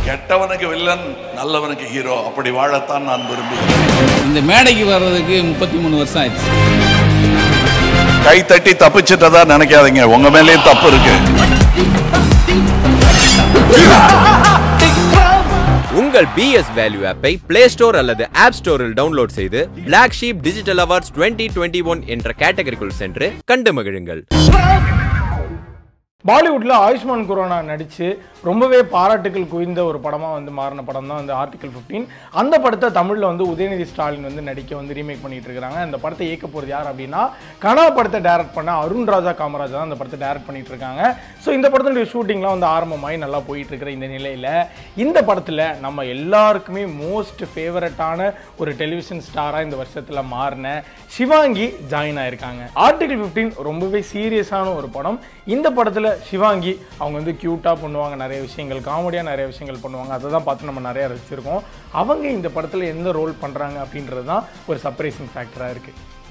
கெட்டவனுக்கு villain நல்லவனுக்கு hero அப்படி வாழத்தான் நான் விரும்புகிறேன் இந்த மேடைக்கு வர்றதுக்கு முப்பத்தி மூணு வருஷம் ஆயிடுச்சு கை தட்டி தப்பிச்சிட்டதா நினைக்காதீங்க உங்க மேலேயும் தப்பு இருக்கு உங்கள் பிஎஸ் வேல்யூ ஆப்பை பிளே ஸ்டோர் அல்லது ஆப் ஸ்டோரில் டவுன்லோட் செய்து Black Sheep Digital Awards 2021 twenty one என்ற கேட்டகரிக்குள் சென்று கண்டு மகிழுங்கள் பாலிவுட்ல ஆயுஷ்மான் குரானா நடிச்சு ரொம்பவே பாராட்டுகள் குவிந்த ஒரு படமா வந்து மாறின படம் தான் வந்து ஆர்டிகல் 15 அந்த படத்தை தமிழ்ல வந்து உதயநிதி ஸ்டாலின் வந்து நடிக்க வந்து ரீமேக் பண்ணிட்டு இருக்காங்க அந்த படத்தை இயக்க போறது யார் அப்படின்னா கனா படத்தை டைரக்ட் பண்ண அருண் ராஜா காமராஜ் தான் அந்த படத்தை டைரக்ட் பண்ணிட்டு இருக்காங்க ஸோ இந்த படத்தினுடைய ஷூட்டிங்லாம் வந்து ஆரம்பமாகி நல்லா போயிட்டு இருக்கிற இந்த நிலையில இந்த படத்துல நம்ம எல்லாருக்குமே மோஸ்ட் ஃபேவரட்டான ஒரு டெலிவிஷன் ஸ்டாரா இந்த வருஷத்துல மாறின சிவாங்கி ஜாயின் ஆயிருக்காங்க ஆர்டிகல் 15 ரொம்பவே சீரியஸான ஒரு படம் இந்த படத்துல சிவாங்கி அவங்க வந்து கியூட்டா பண்ணுவாங்க நிறைய விஷயங்கள் காமெடியா நிறைய விஷயங்கள் பண்ணுவாங்க அதை தான் பார்த்து நம்ம நிறைய ரசிச்சிருக்கோம் அவங்க இந்த படத்துல எந்த ரோல் பண்றாங்க அப்படின்றது தான் ஒரு சர்ப்ரைசிங் ஃபேக்டரா இருக்கு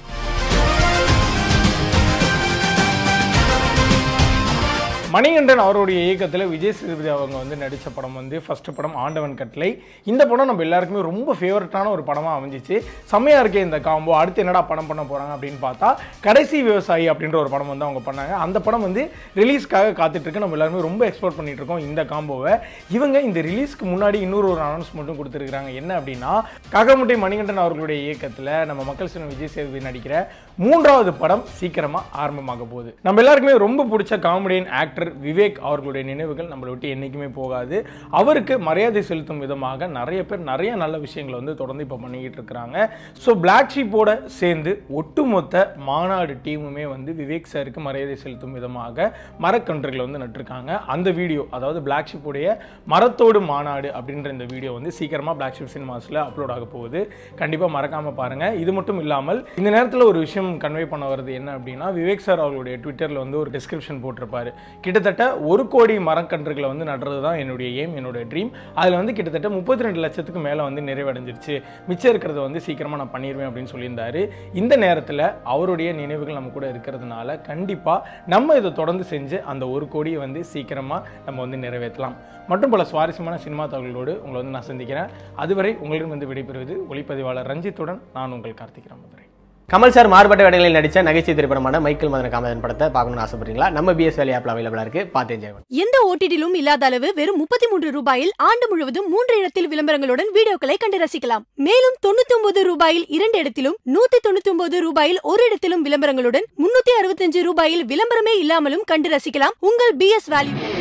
மணிகண்டன் அவருடைய இயக்கத்தில் விஜய் சேதுபதி அவங்க வந்து நடித்த படம் வந்து ஃபர்ஸ்ட் படம் ஆண்டவன் கட்டளை இந்த படம் நம்ம எல்லாருக்குமே ரொம்ப ஃபேவரட்டான ஒரு படமாக அமைஞ்சிச்சு செம்மையாக இருக்கே இந்த காம்போ அடுத்து என்னடா படம் பண்ண போகிறாங்க அப்படின்னு பார்த்தா கடைசி விவசாயி அப்படின்ற ஒரு படம் வந்து அவங்க பண்ணாங்க அந்த படம் வந்து ரிலீஸ்க்காக காத்துட்டு இருக்கு நம்ம எல்லாருமே ரொம்ப எக்ஸ்போர்ட் பண்ணிட்டு இருக்கோம் இந்த காம்போவை இவங்க இந்த ரிலீஸ்க்கு முன்னாடி இன்னொரு ஒரு அனௌன்ஸ்மெண்ட்டும் கொடுத்துருக்காங்க என்ன அப்படின்னா காகமுட்டை மணிகண்டன் அவர்களுடைய இயக்கத்தில் நம்ம மக்கள் சின்ன விஜய் சேதுபதி நடிக்கிற மூன்றாவது படம் சீக்கிரமாக ஆரம்பமாக போகுது நம்ம எல்லாருக்குமே ரொம்ப பிடிச்ச காமெடியன் ஆக்டர் விவேக் அவர்களுடைய நினைவுகள் நம்மளை விட்டு என்றைக்குமே போகாது அவருக்கு மரியாதை செலுத்தும் விதமாக நிறைய பேர் நிறைய நல்ல விஷயங்களை வந்து தொடர்ந்து இப்போ பண்ணிக்கிட்டு இருக்கிறாங்க ஸோ பிளாக் ஷீப்போட சேர்ந்து ஒட்டுமொத்த மாநாடு டீமுமே வந்து விவேக் சாருக்கு மரியாதை செலுத்தும் விதமாக மரக்கன்றுகளை வந்து நட்டிருக்காங்க அந்த வீடியோ அதாவது பிளாக் ஷிப்புடைய மரத்தோடு மாநாடு அப்படின்ற இந்த வீடியோ வந்து சீக்கிரமாக பிளாக் ஷிப் சினிமாஸில் அப்லோட் ஆக போகுது கண்டிப்பாக மறக்காமல் பாருங்கள் இது மட்டும் இல்லாமல் இந்த நேரத்தில் ஒரு விஷயம் கன்வே பண்ண வருது என்ன அப்படின்னா விவேக் சார் அவர்களுடைய ட்விட்டரில் வந்து ஒரு டிஸ்கிரிப்ஷன் போட்டிருப்பாரு கிட்டத்தட்ட ஒரு கோடி மரக்கன்றுகளை வந்து நடுறது தான் என்னுடைய எய்ம் என்னுடைய ட்ரீம் அதில் வந்து கிட்டத்தட்ட முப்பத்தி ரெண்டு லட்சத்துக்கு மேலே வந்து நிறைவடைஞ்சிருச்சு மிச்சம் இருக்கிறத வந்து சீக்கிரமாக நான் பண்ணிடுவேன் அப்படின்னு சொல்லியிருந்தாரு இந்த நேரத்தில் அவருடைய நினைவுகள் நம்ம கூட இருக்கிறதுனால கண்டிப்பாக நம்ம இதை தொடர்ந்து செஞ்சு அந்த ஒரு கோடியை வந்து சீக்கிரமாக நம்ம வந்து நிறைவேற்றலாம் மற்றும் பல சுவாரஸ்யமான சினிமா தகவல்களோடு உங்களை வந்து நான் சந்திக்கிறேன் அதுவரை உங்களிடம் வந்து விடைபெறுவது ஒளிப்பதிவாளர் ரஞ்சித்துடன் நான் உங்கள் கார்த்திக் ராமதுரை கமல் சார் மாறுபட்ட வேடங்களில் நடித்த நகைச்சுவை திரைப்படமான மைக்கேல் மதன காமதன் படத்தை பார்க்கணும்னு ஆசைப்படுறீங்களா நம்ம பிஎஸ் வேலை ஆப்பில் அவைலபிளாக இருக்கு பார்த்து என்ஜாய் பண்ணுங்க எந்த ஓடிடிலும் இல்லாத அளவு வெறும் முப்பத்தி மூன்று ரூபாயில் ஆண்டு முழுவதும் மூன்று இடத்தில் விளம்பரங்களுடன் வீடியோக்களை கண்டு ரசிக்கலாம் மேலும் தொண்ணூத்தி ஒன்பது ரூபாயில் இரண்டு இடத்திலும் நூத்தி தொண்ணூத்தி ஒன்பது ரூபாயில் ஒரு இடத்திலும் விளம்பரங்களுடன் முன்னூத்தி அறுபத்தஞ்சு ரூபாயில் விளம்பரமே இல்லாமலும் கண்டு ரசிக்கலாம் உங்கள் பிஎஸ் வேல்யூ